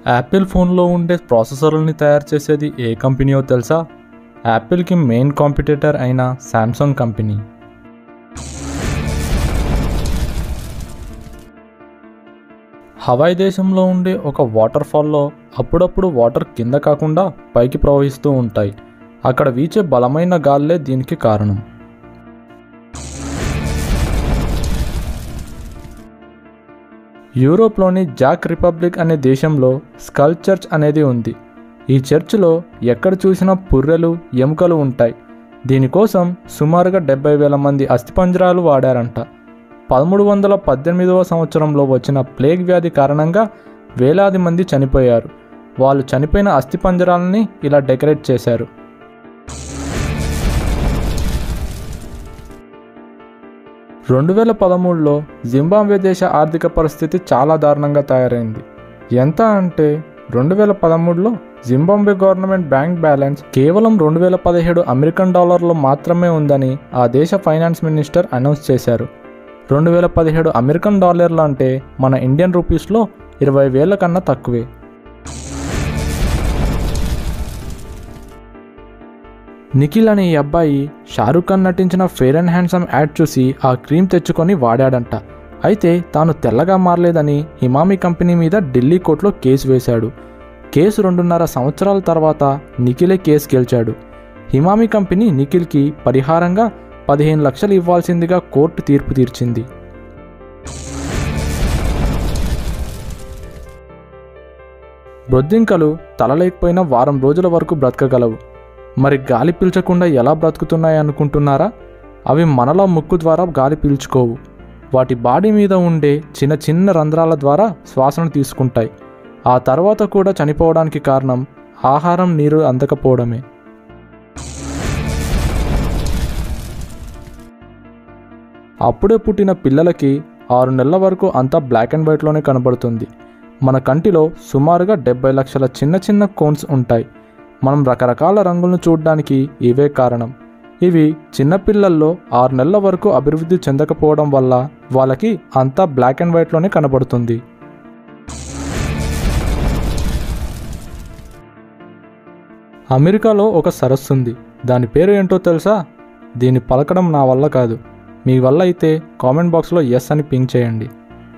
Apple ఫోన్లో ఉండే ప్రాసెసర్లని తయారు చేసేది ఏ కంపెనీయో తెలుసా యాపిల్కి మెయిన్ కాంపిటేటర్ అయిన శాంసంగ్ కంపెనీ హవాయ్ దేశంలో ఉండే ఒక వాటర్ ఫాల్లో అప్పుడప్పుడు వాటర్ కింద కాకుండా పైకి ప్రవహిస్తూ ఉంటాయి అక్కడ వీచే బలమైన గాల్లే దీనికి కారణం యూరోప్లోని జాక్ రిపబ్లిక్ అనే దేశంలో స్కల్ చర్చ్ అనేది ఉంది ఈ చర్చిలో ఎక్కడ చూసినా పుర్రెలు ఎముకలు ఉంటాయి దీనికోసం సుమారుగా డెబ్బై వేల మంది అస్థిపంజరాలు వాడారంట పదమూడు వందల పద్దెనిమిదవ సంవత్సరంలో వచ్చిన ప్లేగ్ వ్యాధి కారణంగా వేలాది మంది చనిపోయారు వాళ్ళు చనిపోయిన అస్థిపంజరాలని ఇలా డెకరేట్ చేశారు రెండు వేల పదమూడులో జింబాబ్వే దేశ ఆర్థిక పరిస్థితి చాలా దారుణంగా తయారైంది ఎంత అంటే రెండు వేల పదమూడులో జింబాబ్వే గవర్నమెంట్ బ్యాంక్ బ్యాలెన్స్ కేవలం రెండు వేల పదిహేడు అమెరికన్ డాలర్లు మాత్రమే ఉందని ఆ దేశ ఫైనాన్స్ మినిస్టర్ అనౌన్స్ చేశారు రెండు వేల పదిహేడు అమెరికన్ డాలర్లు అంటే మన ఇండియన్ రూపీస్లో ఇరవై వేల కన్నా తక్కువే నిఖిల్ అనే ఈ అబ్బాయి షారుఖ్ ఖాన్ నటించిన ఫేర్ అండ్ హ్యాండ్సమ్ యాడ్ చూసి ఆ క్రీమ్ తెచ్చుకొని వాడాడంట అయితే తాను తెల్లగా మారలేదని హిమామి కంపెనీ మీద ఢిల్లీ కోర్టులో కేసు వేశాడు కేసు రెండున్నర సంవత్సరాల తర్వాత నిఖిలే కేసు గెలిచాడు హిమామి కంపెనీ నిఖిల్కి పరిహారంగా పదిహేను లక్షలు ఇవ్వాల్సిందిగా కోర్టు తీర్పు తీర్చింది బొద్దింకలు తల లేకపోయినా వారం రోజుల వరకు బ్రతకగలవు మరి గాలి పీల్చకుండా ఎలా బ్రతుకుతున్నాయి అనుకుంటున్నారా అవి మనలా ముక్కు ద్వారా గాలి పీల్చుకోవు వాటి బాడీ మీద ఉండే చిన్న చిన్న రంధ్రాల ద్వారా శ్వాసను తీసుకుంటాయి ఆ తర్వాత కూడా చనిపోవడానికి కారణం ఆహారం నీరు అందకపోవడమే అప్పుడే పుట్టిన పిల్లలకి ఆరు నెలల వరకు అంతా బ్లాక్ అండ్ వైట్లోనే కనబడుతుంది మన కంటిలో సుమారుగా డెబ్బై లక్షల చిన్న చిన్న కోన్స్ ఉంటాయి మనం రకరకాల రంగులను చూడడానికి ఇవే కారణం ఇవి చిన్నపిల్లల్లో ఆరు నెలల వరకు అభివృద్ధి చెందకపోవడం వల్ల వాళ్ళకి అంతా బ్లాక్ అండ్ వైట్లోనే కనబడుతుంది అమెరికాలో ఒక సరస్సు ఉంది దాని పేరు ఏంటో తెలుసా దీన్ని పలకడం నా వల్ల కాదు మీ వల్ల అయితే కామెంట్ బాక్స్లో ఎస్ అని పింక్ చేయండి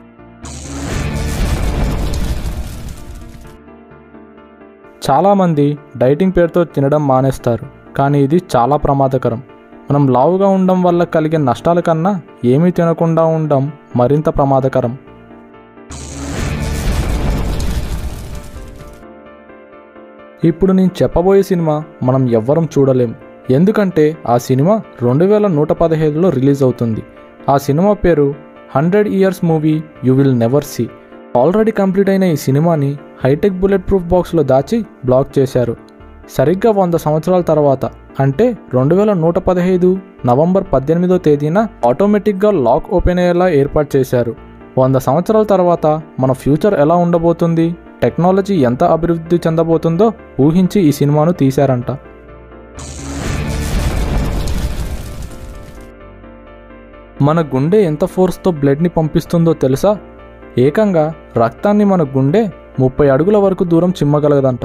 చాలామంది డైటింగ్ పేరుతో తినడం మానేస్తారు కానీ ఇది చాలా ప్రమాదకరం మనం లావుగా ఉండడం వల్ల కలిగే నష్టాల కన్నా ఏమీ తినకుండా ఉండడం మరింత ప్రమాదకరం ఇప్పుడు నేను చెప్పబోయే సినిమా మనం ఎవ్వరం చూడలేం ఎందుకంటే ఆ సినిమా రెండు వేల నూట పదిహేడులో రిలీజ్ అవుతుంది ఆ సినిమా పేరు hundred years movie you will never see already complete అయిన ఈ సినిమాని హైటెక్ బుల్లెట్ ప్రూఫ్ బాక్స్లో దాచి బ్లాక్ చేశారు సరిగ్గా వంద సంవత్సరాల తర్వాత అంటే రెండు వేల నూట పదిహేదు నవంబర్ పద్దెనిమిదో తేదీన ఆటోమేటిక్గా లాక్ ఓపెన్ అయ్యేలా ఏర్పాటు చేశారు వంద సంవత్సరాల తర్వాత మన ఫ్యూచర్ ఎలా ఉండబోతుంది టెక్నాలజీ ఎంత అభివృద్ధి చెందబోతుందో ఊహించి ఈ సినిమాను తీశారంట మన గుండె ఎంత ఫోర్స్తో బ్లడ్ని పంపిస్తుందో తెలుసా ఏకంగా రక్తాన్ని మన గుండె ముప్పై అడుగుల వరకు దూరం చిమ్మగలగదంట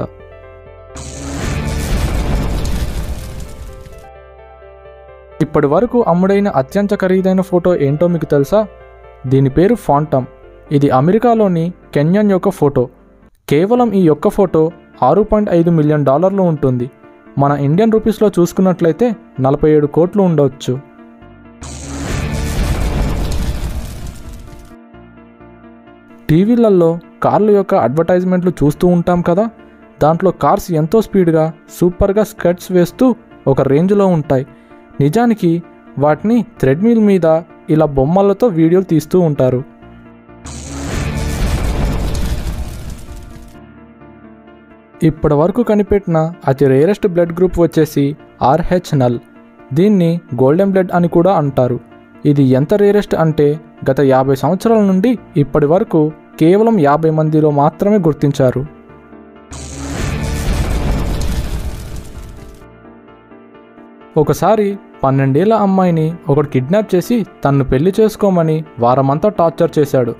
ఇప్పటి వరకు అమ్ముడైన అత్యంత ఖరీదైన ఫోటో ఏంటో మీకు తెలుసా దీని పేరు ఫాంటమ్ ఇది అమెరికాలోని కెన్యన్ యొక్క ఫోటో కేవలం ఈ యొక్క ఫోటో ఆరు పాయింట్ ఐదు మిలియన్ డాలర్లు ఉంటుంది మన ఇండియన్ రూపీస్లో చూసుకున్నట్లయితే నలభై ఏడు కోట్లు ఉండవచ్చు టీవీలలో కార్ల యొక్క అడ్వర్టైజ్మెంట్లు చూస్తూ ఉంటాం కదా దాంట్లో కార్స్ ఎంతో స్పీడ్గా సూపర్గా స్కర్ట్స్ వేస్తూ ఒక రేంజ్లో ఉంటాయి నిజానికి వాటిని థ్రెడ్మిల్ మీద ఇలా బొమ్మలతో వీడియోలు తీస్తూ ఉంటారు ఇప్పటి వరకు కనిపెట్టిన అతి రేరెస్ట్ బ్లడ్ గ్రూప్ వచ్చేసి ఆర్హెచ్ నల్ దీన్ని గోల్డెన్ బ్లడ్ అని కూడా అంటారు ఇది ఎంత రేరెస్ట్ అంటే గత యాభై సంవత్సరాల నుండి ఇప్పటి వరకు కేవలం యాభై మందిలో మాత్రమే గుర్తించారు ఒకసారి పన్నెండేళ్ల అమ్మాయిని ఒకడు కిడ్నాప్ చేసి తన్ను పెళ్లి చేసుకోమని వారమంతా టార్చర్ చేశాడు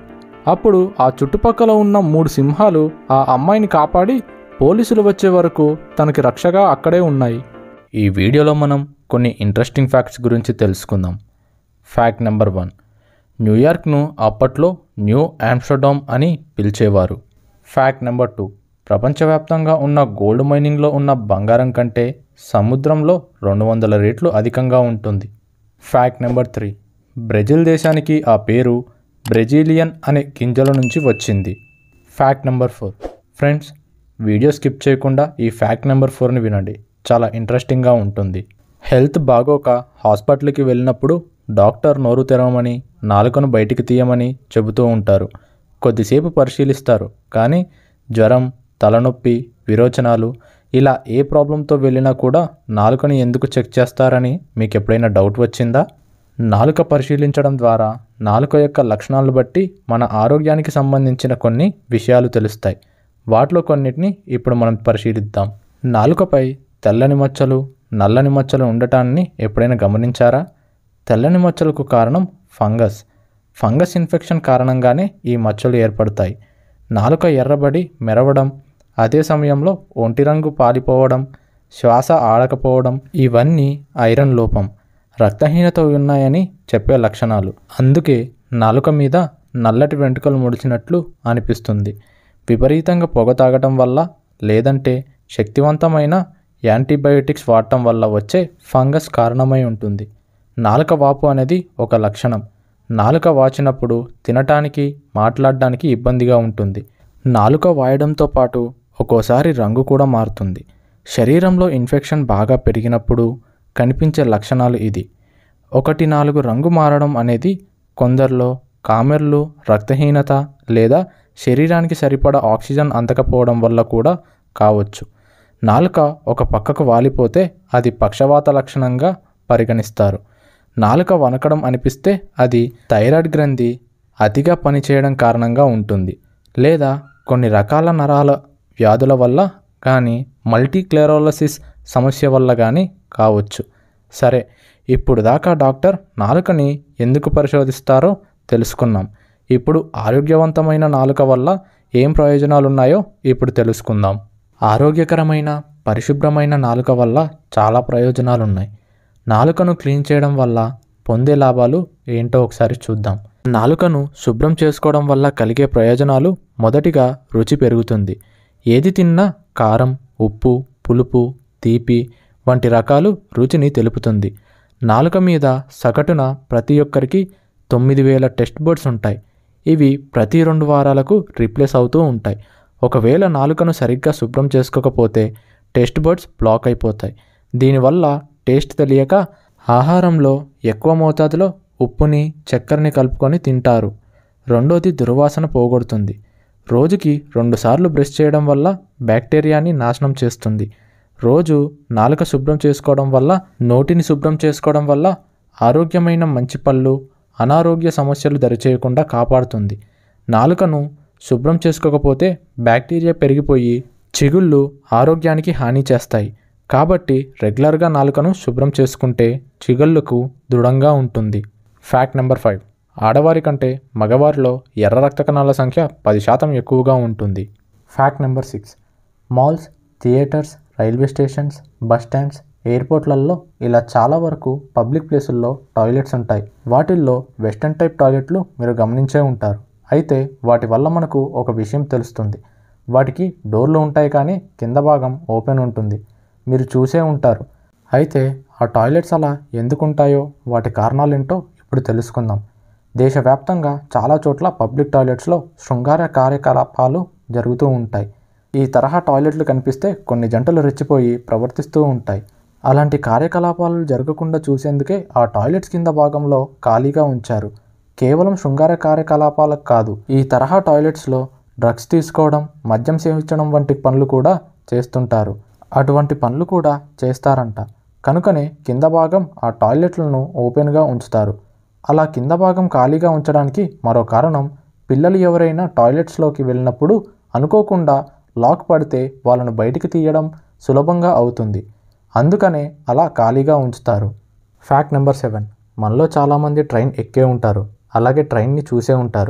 అప్పుడు ఆ చుట్టుపక్కల ఉన్న మూడు సింహాలు ఆ అమ్మాయిని కాపాడి పోలీసులు వచ్చే వరకు తనకి రక్షగా అక్కడే ఉన్నాయి ఈ వీడియోలో మనం కొన్ని ఇంట్రెస్టింగ్ ఫ్యాక్ట్స్ గురించి తెలుసుకుందాం ఫ్యాక్ట్ నెంబర్ వన్ న్యూయార్క్ను అప్పట్లో న్యూ ఆమ్స్టర్డామ్ అని పిలిచేవారు ఫ్యాక్ట్ నెంబర్ టూ ప్రపంచవ్యాప్తంగా ఉన్న గోల్డ్ మైనింగ్లో ఉన్న బంగారం కంటే సముద్రంలో రెండు వందల రెట్లు అధికంగా ఉంటుంది ఫ్యాక్ట్ నెంబర్ త్రీ బ్రెజిల్ దేశానికి ఆ పేరు బ్రెజిలియన్ అనే గింజల నుంచి వచ్చింది fact number four friends video skip చేయకుండా ఈ ఫ్యాక్ట్ నెంబర్ ఫోర్ని వినండి చాలా ఇంట్రెస్టింగ్గా ఉంటుంది హెల్త్ బాగోక హాస్పిటల్కి వెళ్ళినప్పుడు డాక్టర్ నోరు తెరవమని నాలుకను బయటికి తీయమని చెబుతూ ఉంటారు కొద్దిసేపు పరిశీలిస్తారు కానీ జ్వరం తలనొప్పి విరోచనాలు ఇలా ఏ ప్రాబ్లంతో వెళ్ళినా కూడా నాలుకని ఎందుకు చెక్ చేస్తారని మీకు ఎప్పుడైనా డౌట్ వచ్చిందా నాలుక పరిశీలించడం ద్వారా నాలుక యొక్క లక్షణాలను బట్టి మన ఆరోగ్యానికి సంబంధించిన కొన్ని విషయాలు తెలుస్తాయి వాటిలో కొన్నిటిని ఇప్పుడు మనం పరిశీలిద్దాం నాలుకపై తెల్లని మచ్చలు నల్లని మచ్చలు ఉండటాన్ని ఎప్పుడైనా గమనించారా తెల్లని మచ్చలకు కారణం ఫంగస్ ఫంగస్ ఇన్ఫెక్షన్ కారణంగానే ఈ మచ్చలు ఏర్పడతాయి నాలుక ఎర్రబడి మెరవడం అదే సమయంలో ఒంటి రంగు పాలిపోవడం శ్వాస ఆడకపోవడం ఇవన్నీ ఐరన్ లోపం రక్తహీనత ఉన్నాయని చెప్పే లక్షణాలు అందుకే నాలుక మీద నల్లటి వెంట్రుకలు ముడిచినట్లు అనిపిస్తుంది విపరీతంగా పొగ తాగటం వల్ల లేదంటే శక్తివంతమైన యాంటీబయోటిక్స్ వాడటం వల్ల వచ్చే ఫంగస్ కారణమై ఉంటుంది నాలుక వాపు అనేది ఒక లక్షణం నాలుక వాచినప్పుడు తినటానికి మాట్లాడడానికి ఇబ్బందిగా ఉంటుంది నాలుక వాయడంతో పాటు ఒక్కోసారి రంగు కూడా మారుతుంది శరీరంలో ఇన్ఫెక్షన్ బాగా పెరిగినప్పుడు కనిపించే లక్షణాలు ఇది ఒకటి నాలుగు రంగు మారడం అనేది కొందరిలో కామెర్లు రక్తహీనత లేదా శరీరానికి సరిపడా ఆక్సిజన్ అందకపోవడం వల్ల కూడా కావచ్చు నాలుక ఒక పక్కకు వాలిపోతే అది పక్షవాత లక్షణంగా పరిగణిస్తారు నాలుక వనకడం అనిపిస్తే అది థైరాయిడ్ గ్రంథి అతిగా పనిచేయడం కారణంగా ఉంటుంది లేదా కొన్ని రకాల నరాల వ్యాధుల వల్ల కానీ మల్టీక్లెరోలసిస్ సమస్య వల్ల కానీ కావచ్చు సరే ఇప్పుడు దాకా డాక్టర్ నాలుకని ఎందుకు పరిశోధిస్తారో తెలుసుకున్నాం ఇప్పుడు ఆరోగ్యవంతమైన నాలుక వల్ల ఏం ప్రయోజనాలు ఉన్నాయో ఇప్పుడు తెలుసుకుందాం ఆరోగ్యకరమైన పరిశుభ్రమైన నాలుక వల్ల చాలా ప్రయోజనాలు ఉన్నాయి నాలుకను క్లీన్ చేయడం వల్ల పొందే లాభాలు ఏంటో ఒకసారి చూద్దాం నాలుకను శుభ్రం చేసుకోవడం వల్ల కలిగే ప్రయోజనాలు మొదటిగా రుచి పెరుగుతుంది ఏది తిన్నా కారం ఉప్పు పులుపు తీపి వంటి రకాలు రుచిని తెలుపుతుంది నాలుక మీద సగటున ప్రతి ఒక్కరికి తొమ్మిది వేల టెస్ట్ బర్డ్స్ ఉంటాయి ఇవి ప్రతి రెండు వారాలకు రీప్లేస్ అవుతూ ఉంటాయి ఒకవేళ నాలుకను సరిగ్గా శుభ్రం చేసుకోకపోతే టెస్ట్ బర్డ్స్ బ్లాక్ అయిపోతాయి దీనివల్ల టేస్ట్ తెలియక ఆహారంలో ఎక్కువ మోతాదులో ఉప్పుని చక్కెరని కలుపుకొని తింటారు రెండోది దుర్వాసన పోగొడుతుంది రోజుకి రెండుసార్లు బ్రష్ చేయడం వల్ల బ్యాక్టీరియాని నాశనం చేస్తుంది రోజు నాలుక శుభ్రం చేసుకోవడం వల్ల నోటిని శుభ్రం చేసుకోవడం వల్ల ఆరోగ్యమైన మంచి పళ్ళు అనారోగ్య సమస్యలు దరిచేయకుండా కాపాడుతుంది నాలుకను శుభ్రం చేసుకోకపోతే బ్యాక్టీరియా పెరిగిపోయి చిగుళ్ళు ఆరోగ్యానికి హాని చేస్తాయి కాబట్టి రెగ్యులర్గా నాలుకను శుభ్రం చేసుకుంటే చిగుళ్ళకు దృఢంగా ఉంటుంది ఫ్యాక్ట్ నెంబర్ ఫైవ్ ఆడవారి కంటే మగవారిలో ఎర్ర రక్త కణాల సంఖ్య పది శాతం ఎక్కువగా ఉంటుంది fact number six malls theatres railway stations bus stands ఎయిర్పోర్ట్లలో ఇలా చాలా వరకు పబ్లిక్ ప్లేసుల్లో టాయిలెట్స్ ఉంటాయి వాటిల్లో వెస్టర్న్ టైప్ టాయిలెట్లు మీరు గమనించే ఉంటారు అయితే వాటి వల్ల మనకు ఒక విషయం తెలుస్తుంది వాటికి డోర్లు ఉంటాయి కానీ కింద భాగం ఓపెన్ ఉంటుంది మీరు చూసే ఉంటారు అయితే ఆ టాయిలెట్స్ అలా ఎందుకు ఉంటాయో వాటి కారణాలు ఏంటో ఇప్పుడు తెలుసుకుందాం దేశవ్యాప్తంగా చాలా చోట్ల పబ్లిక్ టాయిలెట్స్లో శృంగార కార్యకలాపాలు జరుగుతూ ఉంటాయి ఈ తరహా టాయిలెట్లు కనిపిస్తే కొన్ని జంటలు రెచ్చిపోయి ప్రవర్తిస్తూ ఉంటాయి అలాంటి కార్యకలాపాలు జరగకుండా చూసేందుకే ఆ టాయిలెట్స్ కింద భాగంలో ఖాళీగా ఉంచారు కేవలం శృంగార కార్యకలాపాలకు కాదు ఈ తరహా టాయిలెట్స్లో డ్రగ్స్ తీసుకోవడం మద్యం సేవించడం వంటి పనులు కూడా చేస్తుంటారు అటువంటి పనులు కూడా చేస్తారంట కనుకనే కింద భాగం ఆ టాయిలెట్లను ఓపెన్గా ఉంచుతారు అలా కింద భాగం ఖాళీగా ఉంచడానికి మరో కారణం పిల్లలు ఎవరైనా టాయిలెట్స్లోకి వెళ్ళినప్పుడు అనుకోకుండా లాక్ పడితే వాళ్ళను బయటికి తీయడం సులభంగా అవుతుంది అందుకనే అలా ఖాళీగా ఉంచుతారు ఫ్యాక్ట్ నెంబర్ సెవెన్ మనలో చాలామంది ట్రైన్ ఎక్కే ఉంటారు అలాగే ట్రైన్ని చూసే ఉంటారు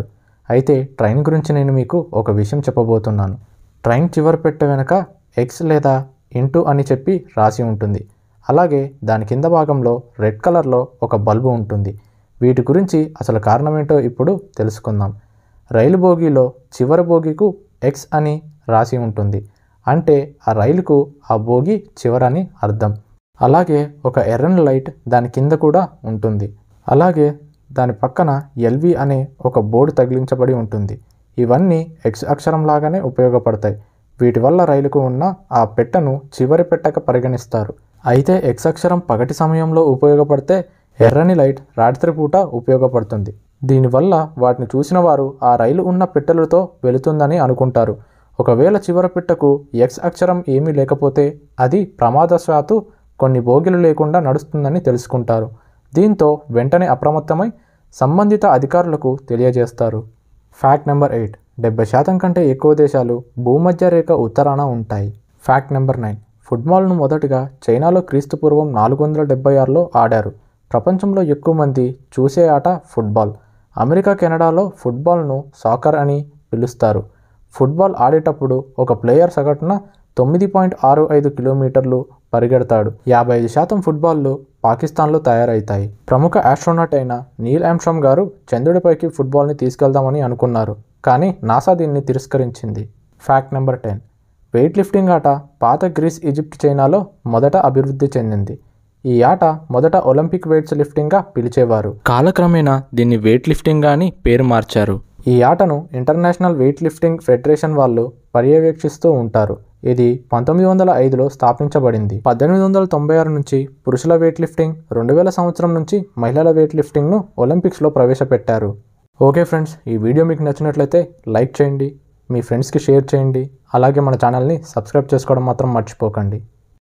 అయితే ట్రైన్ గురించి నేను మీకు ఒక విషయం చెప్పబోతున్నాను ట్రైన్ చివరి పెట్టె వెనక ఎక్స్ లేదా ఇంటూ అని చెప్పి రాసి ఉంటుంది అలాగే దాని కింద భాగంలో రెడ్ కలర్లో ఒక బల్బు ఉంటుంది వీటి గురించి అసలు కారణమేంటో ఇప్పుడు తెలుసుకుందాం రైలు బోగీలో చివరి బోగీకు ఎక్స్ అని రాసి ఉంటుంది అంటే ఆ రైలుకు ఆ బోగి చివరని అర్థం అలాగే ఒక ఎర్రని లైట్ దాని కింద కూడా ఉంటుంది అలాగే దాని పక్కన ఎల్వి అనే ఒక బోర్డు తగిలించబడి ఉంటుంది ఇవన్నీ ఎక్స్ అక్షరం లాగానే ఉపయోగపడతాయి వీటి వల్ల రైలుకు ఉన్న ఆ పెట్టెను చివరి పెట్టక పరిగణిస్తారు అయితే ఎక్స్ అక్షరం పగటి సమయంలో ఉపయోగపడితే ఎర్రని లైట్ రాత్రి పూట ఉపయోగపడుతుంది దీనివల్ల వాటిని చూసిన వారు ఆ రైలు ఉన్న పెట్టెలతో వెళుతుందని అనుకుంటారు ఒకవేళ చివర పెట్టకు ఎక్స్ అక్షరం ఏమీ లేకపోతే అది ప్రమాదశాత్తు కొన్ని బోగిలు లేకుండా నడుస్తుందని తెలుసుకుంటారు దీంతో వెంటనే అప్రమత్తమై సంబంధిత అధికారులకు తెలియజేస్తారు ఫ్యాక్ట్ నెంబర్ ఎయిట్ డెబ్బై శాతం కంటే ఎక్కువ దేశాలు భూమధ్య రేఖ ఉత్తరాన ఉంటాయి ఫ్యాక్ట్ నెంబర్ నైన్ ఫుట్బాల్ను మొదటగా చైనాలో క్రీస్తు పూర్వం నాలుగు వందల డెబ్బై ఆరులో ఆడారు ప్రపంచంలో ఎక్కువ మంది చూసే ఆట ఫుట్బాల్ అమెరికా కెనడాలో ఫుట్బాల్ను సాకర్ అని పిలుస్తారు ఫుట్బాల్ ఆడేటప్పుడు ఒక ప్లేయర్ సగటున తొమ్మిది పాయింట్ ఆరు ఐదు కిలోమీటర్లు పరిగెడతాడు యాభై ఐదు శాతం ఫుట్బాల్లు పాకిస్తాన్లో తయారవుతాయి ప్రముఖ ఆస్ట్రోనాట్ అయిన నీల్ ఆమ్స్ట్రామ్ గారు చంద్రుడిపైకి ఫుట్బాల్ని తీసుకెళ్దామని అనుకున్నారు కానీ నాసా దీన్ని తిరస్కరించింది fact number ten weight lifting ఆట పాత గ్రీస్ ఈజిప్ట్ చైనాలో మొదట అభివృద్ధి చెందింది ఈ ఆట మొదట ఒలింపిక్ వెయిట్స్ లిఫ్టింగ్గా పిలిచేవారు కాలక్రమేణా దీన్ని వెయిట్ లిఫ్టింగ్ అని పేరు మార్చారు ఈ ఆటను ఇంటర్నేషనల్ వెయిట్ లిఫ్టింగ్ ఫెడరేషన్ వాళ్ళు పర్యవేక్షిస్తూ ఉంటారు ఇది పంతొమ్మిది వందల ఐదులో స్థాపించబడింది పద్దెనిమిది వందల తొంభై ఆరు నుంచి పురుషుల వెయిట్ లిఫ్టింగ్ రెండు వేల సంవత్సరం నుంచి మహిళల వెయిట్ లిఫ్టింగ్ను ఒలింపిక్స్లో ప్రవేశపెట్టారు ఓకే ఫ్రెండ్స్ ఈ వీడియో మీకు నచ్చినట్లయితే లైక్ చేయండి మీ ఫ్రెండ్స్కి షేర్ చేయండి అలాగే మన ఛానల్ని సబ్స్క్రైబ్ చేసుకోవడం మాత్రం మర్చిపోకండి